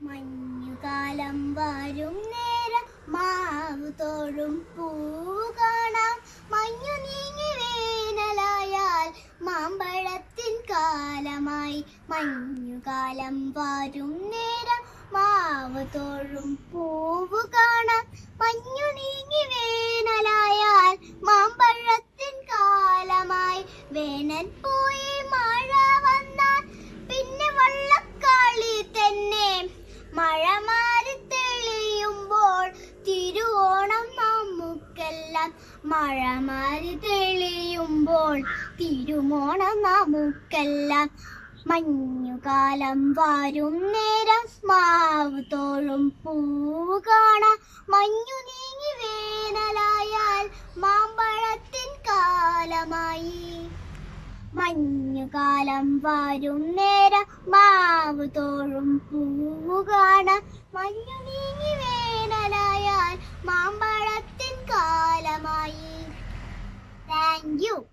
മഞ്ഞുകാലം വരും നേരം മാവ് തോഴും പൂവ് കാണാം മഞ്ഞു നീങ്ങി വേനലായാൽ മാമ്പഴത്തിൻ കാലമായി മഞ്ഞുകാലം വരും നേരം മാവ് തോഴും പൂവ് കാണാം മഞ്ഞു നീങ്ങി വേനലായാൽ മാമ്പഴത്തിൻ കാലമായി വേനൽ പോയി മഴ വന്നാൽ പിന്നെ വള്ളക്കാളി തന്നെ മഴ മാറി തെളിയുമ്പോൾ തിരുവോണം നമുക്കെല്ലാം മഴ മാറി തെളിയുമ്പോൾ തിരുവോണം നമുക്കെല്ലാം മഞ്ഞുകാലം വരും നേരം മാവ് തോഴും പൂവ് കാണാം മഞ്ഞു നീങ്ങി വേനലായാൽ മാമ്പഴത്തിൻ കാലമായി മഞ്ഞുകാലം വരും നേരം മാവ് തോഴും പൂവ് കാണാം മഞ്ഞു നീങ്ങി വേനലായാൽ മാമ്പഴത്തിൻ കാലമായി താങ്ക് യു